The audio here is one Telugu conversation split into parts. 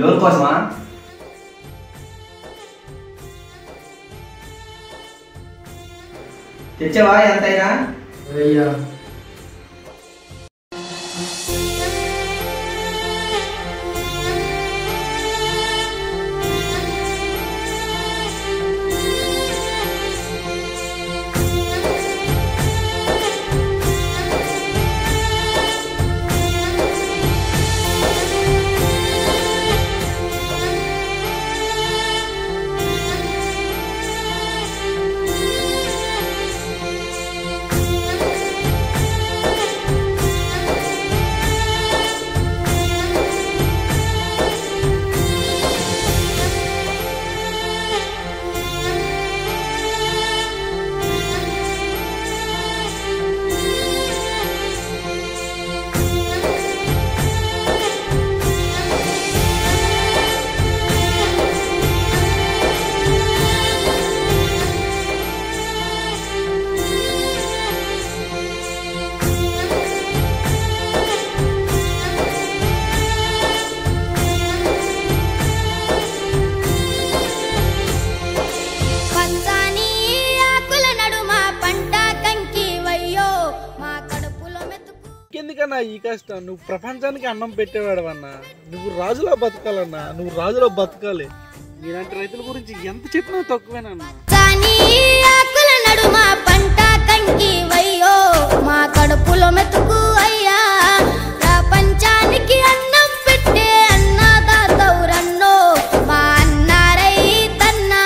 లోన్ కోసమా తెచ్చావా ఎంతైనా అయ్యా పచ్చని ఆకుల నడుమ పంట కంకి వయ్యో మా కడుపులో మెతుకు ఎందుకన్నా ఈ కష్టం నువ్వు ప్రపంచానికి అన్నం పెట్టేవాడవన్నా నువ్వు రాజులా బతకాలన్నా నువ్వు రాజులా బతకాలి మీలాంటి రైతుల గురించి ఎంత చెప్పినా తక్కువేనన్నా పచ్చని ఆకుల నడుమ పంట కంకి వయ్యో మా కడుపులో మెతుకు అయ్యా ప్రపంచానికి అన్నం పెట్టే అన్నదాతవురన్నో మా అన్న రైతన్నా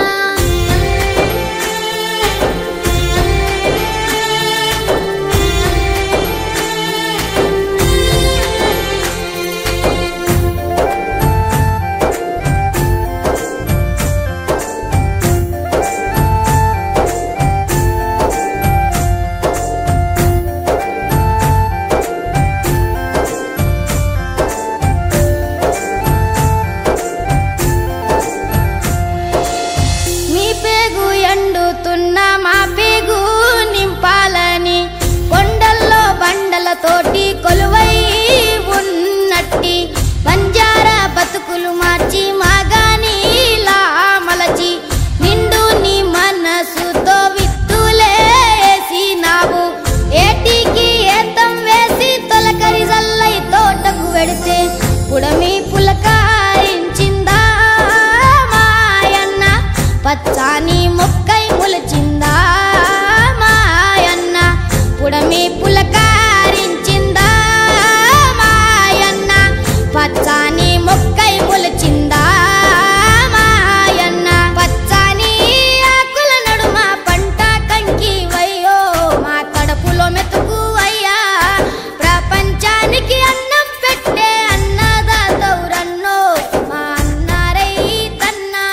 మీ పేగు ఎండుతున్న మా పేగు నింపాలని కొండల్లో బండలతోటి కొలువై ఉన్నట్టి బంజారా బతుకులు మార్చి మాగాని మలచి నిండు నీ మనసుతో విత్తులేసినావు ఏటికి ఏతం వేసి తొలకరి జల్లై తోటకు వెడితే పుడమి పులకారించిందా మాయన్న పచ్చాని మొక్కై ములచిందా మాయన్న పుడమి పులకారించిందా మాయన్న పచ్చాని మొక్కై ములచిందా మాయన్న పచ్చాని ఆకుల నడుమ పంట కంకి వయ్యో మా కడుపులో మెతుకు అయ్యా ప్రపంచానికి అన్నం పెట్టే అన్నదాతవురన్నో మా అన్న రైతన్నా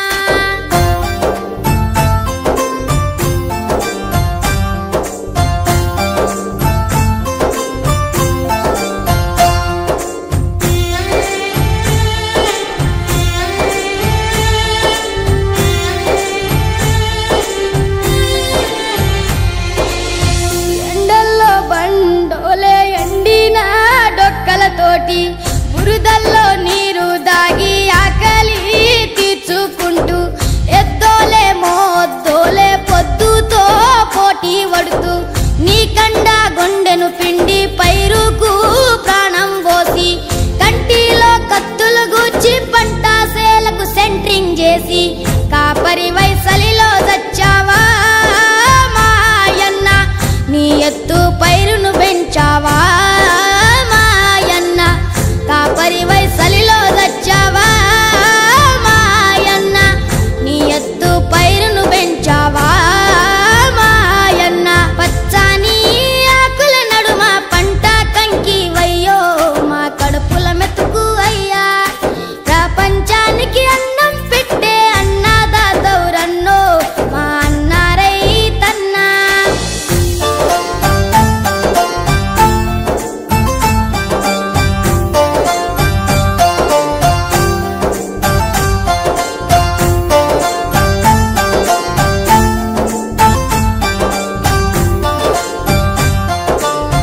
ఎండల్లో బండోలే ఎండిన డొక్కలతోటి బురదల్లో నీరు దాగి ఆకలి తీర్చుకుంటూ ఎద్దోలే మోద్దోలే పొద్దుతో పోటీ పడుతూ నీ కండ గుండెను పిండి పైరుకు ప్రాణం పోసి కంటిలో కత్తులు గూర్చి పంట సేలకు సెంట్రింగ్ చేసి కాపరి వైసలిలో చచ్చావా మాయన్న నీ ఎత్తు పైరును పెంచావా మాయన్న కాపరి వైసలిలో చచ్చావా మాయన్న నీ ఎత్తు పైరును పెంచావా మాయన్న పచ్చని ఆకుల నడుమ పంట కంకి వయ్యో మా కడుపుల మెతుకు అయ్యా ప్రపంచానికి అన్నం పెట్టే అన్నదాతవురన్నో మా అన్న రైతన్నా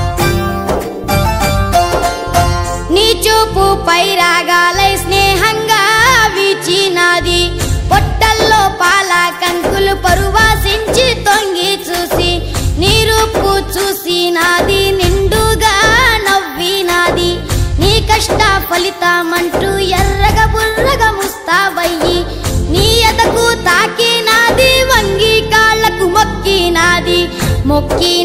నీ చూపు పై రాగాలై స్నేహంగా మొక్కి